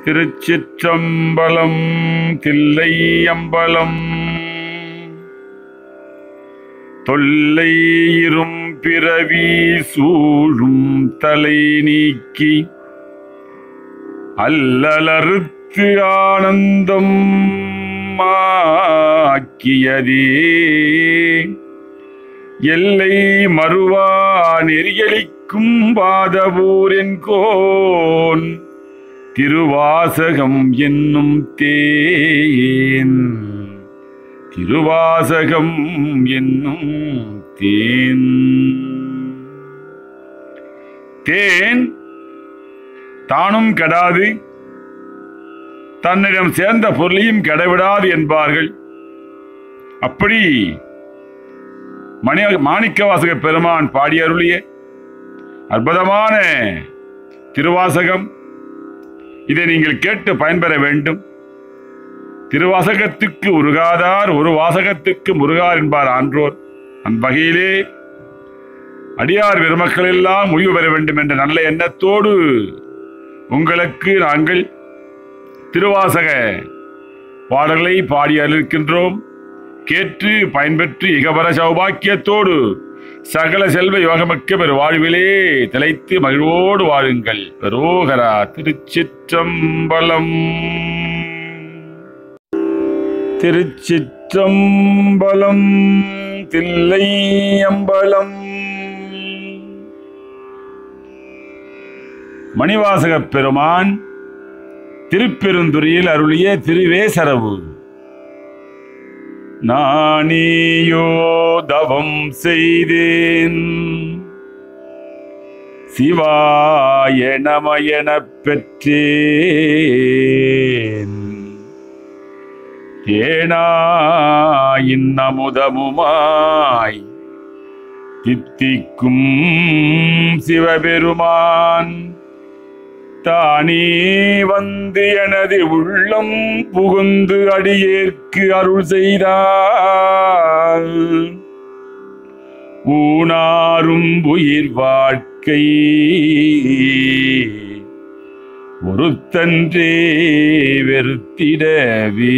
திருச்சிற்றம்பலம் தில்லை அம்பலம் தொல்லையிரும் பிறவி சூழும் தலை நீக்கி அல்லலறுத்து ஆனந்தம் ஆக்கியதே எல்லை மறுவா நெறியளிக்கும் பாதபூரின் கோன் திருவாசகம் என்னும் தேன் திருவாசகம் என்னும் தேன் தேன் தானும் கெடாது தன்னிடம் சேர்ந்த பொருளையும் கெடவிடாது என்பார்கள் அப்படி மணி மாணிக்கவாசக பெருமான் பாடி அருளிய அற்புதமான திருவாசகம் இதை நீங்கள் கேட்டு பயன்பெற வேண்டும் திருவாசகத்துக்கு உருகாதார் ஒரு வாசகத்துக்கு முருகார் என்பார் ஆன்றோர் அந்த வகையிலே அடியார் பெருமக்கள் எல்லாம் முடிவு பெற வேண்டும் என்ற நல்ல எண்ணத்தோடு உங்களுக்கு நாங்கள் திருவாசக பாடல்களை பாடி அளிக்கின்றோம் கேட்டு பயன்பெற்று இகபர சௌபாக்கியத்தோடு சகல செல்வ யோகமிக்க பெரு வாழ்விலே திளைத்து மகிழ்வோடு வாழுங்கள் பெரோகரா திருச்சிற்றம்பலம் திருச்சிற்றம்பலம் தில்லை அம்பலம் மணிவாசகப் பெருமான் திருப்பெருந்துறையில் அருளிய திருவேசரவு நானேயோ தவம் செய்தேன் சிவாய நமயனப் பெற்றேன் தேனாயின் அமுதமுமாய் தித்திக்கும் சிவபெருமான் தானே வந்து எனது உள்ளம் புகுந்து அடியேற்கு அருள் செய்தார் ஊனாரும் உயிர் வாழ்க்கை ஒருத்தன்றே வெறுத்திடவே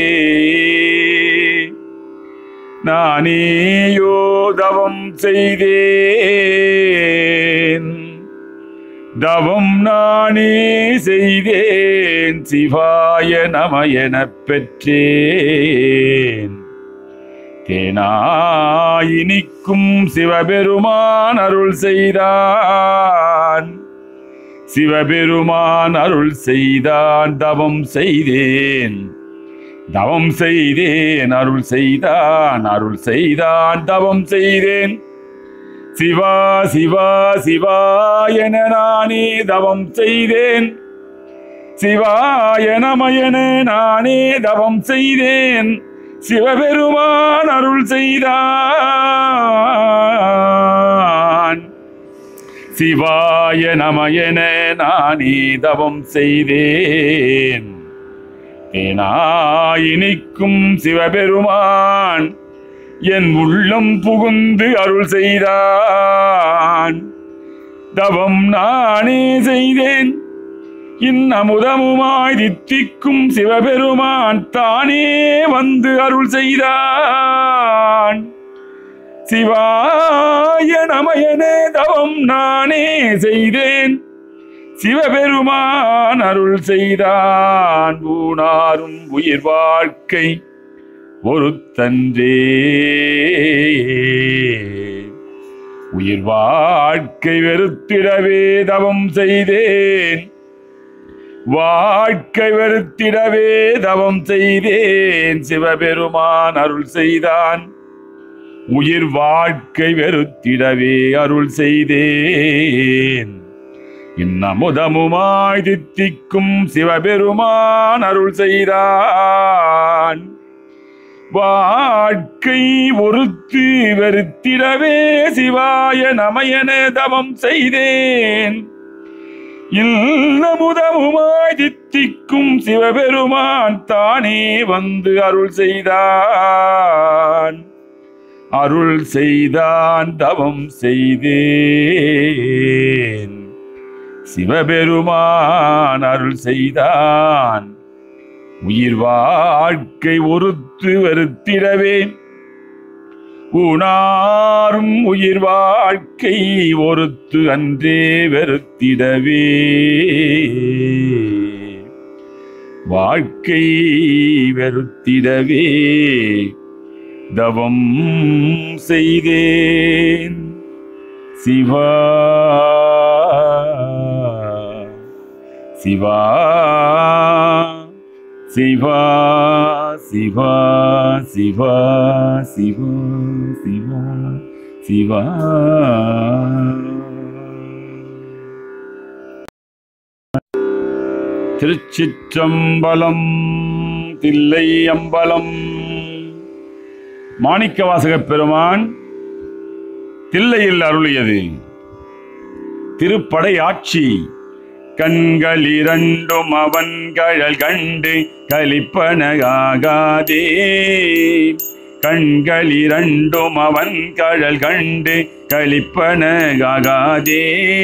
நானேயோ தவம் செய்தேன் தவம் நானே செய்தேன் சிவாய நமயனப் பெற்றேன் தேனாயினிக்கும் சிவபெருமான் அருள் செய்தான் சிவபெருமான் அருள் செய்தான் தவம் செய்தேன் தவம் செய்தேன் அருள் செய்தான் அருள் செய்தான் தவம் செய்தேன் சிவா சிவா சிவா என நானே தவம் செய்தேன் சிவாய நமயன நானே தவம் செய்தேன் சிவபெருமான் அருள் செய்தான் சிவாய நமயன நானே தவம் செய்தேன் தேனாயினிக்கும் சிவபெருமான் என் உள்ளம் புகுந்து அருள் செய்தான் தவம் நானே செய்தேன் இன்னமுதமுமாய் தித்திக்கும் சிவபெருமான் தானே வந்து அருள் செய்தான் சிவாய நமயனே தவம் நானே செய்தேன் சிவபெருமான் அருள் செய்தான் ஊனாரும் உயிர் வாழ்க்கை ஒருத்தன்றே உயிர் வாழ்க்கை வெறுத்திடவே தவம் செய்தேன் வாழ்க்கை வெறுத்திடவே தவம் செய்தேன் சிவபெருமான் அருள் செய்தான் உயிர் வாழ்க்கை வெறுத்திடவே அருள் செய்தேன் இன்னமுதமுமாய் தித்திக்கும் சிவபெருமான் அருள் செய்தான் வாழ்க்கை ஒருத்து வெறுத்திடவே சிவாய நமயன தவம் செய்தேன் இல்லமுதமுமாய் தித்திக்கும் சிவபெருமான் தானே வந்து அருள் செய்தான் அருள் செய்தான் தவம் செய்தேன் சிவபெருமான் அருள் செய்தான் உயிர் வாழ்க்கை ஒருத்து வருத்திடவே உணாரும் உயிர் வாழ்க்கை ஒருத்து அன்றே வெறுத்திடவே வாழ்க்கை வெறுத்திடவே தவம் செய்தேன் சிவா சிவா சிவா சிவா சிவா சிவா சிவா சிவா திருச்சிற்றம்பலம் தில்லை அம்பலம் மாணிக்கவாசகப் பெருமான் தில்லையில் அருளியது திருப்படை ஆட்சி கண்கள் இரண்டும் அவன் கழல் கண்டு கலிப்பனகாகாதே கண்கள் இரண்டும் அவன் கழல் கண்டு கலிப்பனகாகாதே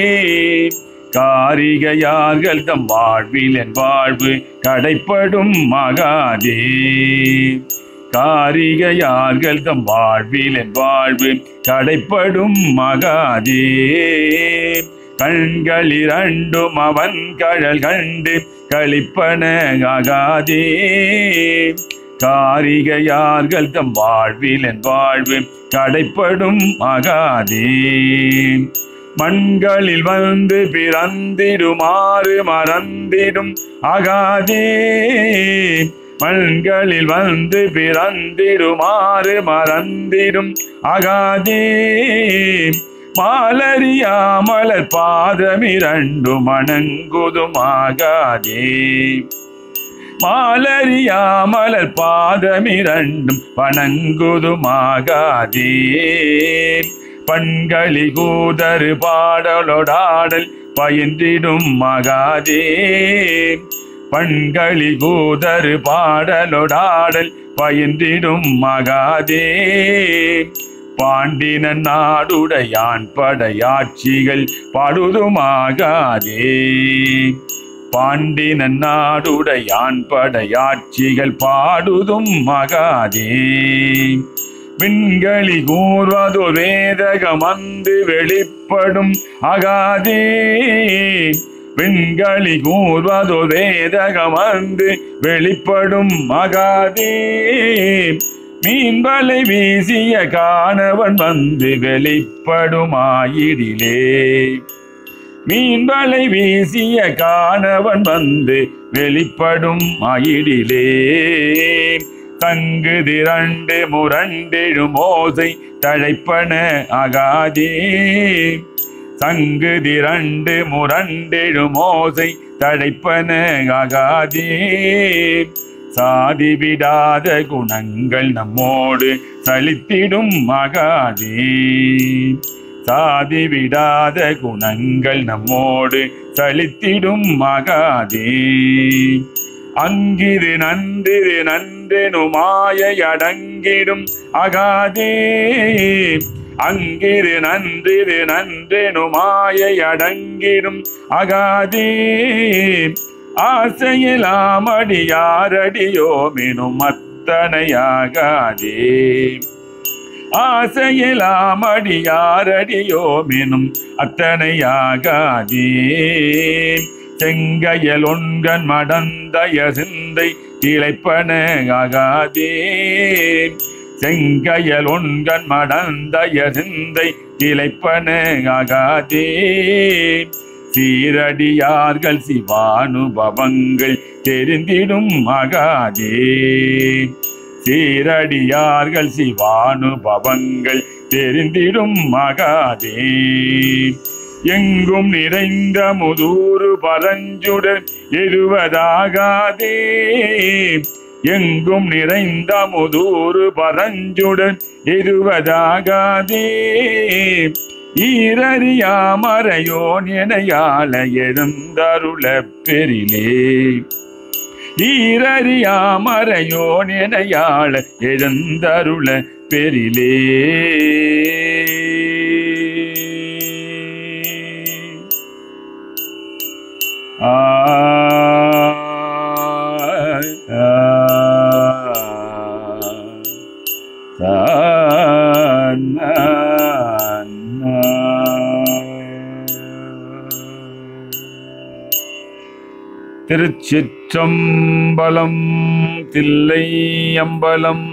காரிகையார்கள் தம் வாழ்வில் என் வாழ்வு கடைப்படும் மகாதே காரிகையார்கள் தம் வாழ்வில் என் வாழ்வு கடைப்படும் மகாதே கண்கள் இரண்டும் அவன் கழல் கண்டு களிப்பனகாதே காரிகையார்கள் தம் வாழ்வில் என் வாழ்வு கடைப்படும் மகாதே மண்களில் வந்து பிறந்திடுமாறு மறந்திடும் அகாதே மண்களில் வந்து பிறந்திடுமாறு மறந்திடும் அகாதே மாலரியாமலர் பாதமிரண்டு மணங்குதுமாகாதே மாலரியாமலர் பாதமிரண்டும் வணங்குதுமாகாதே பண்களி கூதரு பாடலொடாடல் பயின்றிடும் மகாதே பண்களி கூதரு பாடலொடாடல் பயின்றிடும் மகாதே பாண்டின நாடுடையான் படையாட்சிகள் பாடுதுமாகாதே பாண்டின நாடுடையான் படையாட்சிகள் பாடுதும் மகாதே விண்களி கூர்வதோ வேதகம் வந்து வெளிப்படும் அகாதே விண்களி கூர்வதோ வேதகம் வந்து வெளிப்படும் அகாதே மீன்வலை வீசிய காணவன் வந்து வெளிப்படுமாயிடிலே மீன்வலை வீசிய காணவன் வந்து வெளிப்படும் ஆயிடிலே தங்கு திரண்டு முரண்டெழும் ஓசை தழைப்பன அகாதே சங்கு திரண்டு முரண்டெழும் ஓசை தழைப்பன அகாதே சாதி விடாத குணங்கள் நம்மோடு சலித்திடும் மகாதே சாதி விடாத குணங்கள் நம்மோடு சலித்திடும் மகாதே அங்கிரு நன்றிரு நன்றெனு மாயை அடங்கிடும் அகாதே அங்கிரு நன்றிரு நன்றெனு மாயை அடங்கிடும் அகாதே ஆசையிலாம் அடியாரடியோ மினும் அத்தனையாகாதே ஆசையிலாம் அடியாரடியோ மினும் அத்தனையாகாதே செங்கையல் ஒன்கண் மடந்தய சிந்தை திளைப்பன ஆகாதே செங்கையல் ஒன்கண் மடந்தய சிந்தை திளைப்பன ஆகாதே சீரடியார்கள் சிவானுபவங்கள் தெரிந்திடும் ஆகாதே சீரடியார்கள் சிவானுபவங்கள் தெரிந்திடும் ஆகாதே எங்கும் நிறைந்த முதூறு பரஞ்சுடர் எருவதாகாதே எங்கும் நிறைந்த முதூறு பரஞ்சுடர் எருவதாகாதே ஈரறியாமறையோன் எனையாள எழுந்தருள பெரிலே ஈரறியாமறையோன் எனையாள எழுந்தருள பெரிலே திருச்சிற்றம்பலம் தில்லை அம்பலம்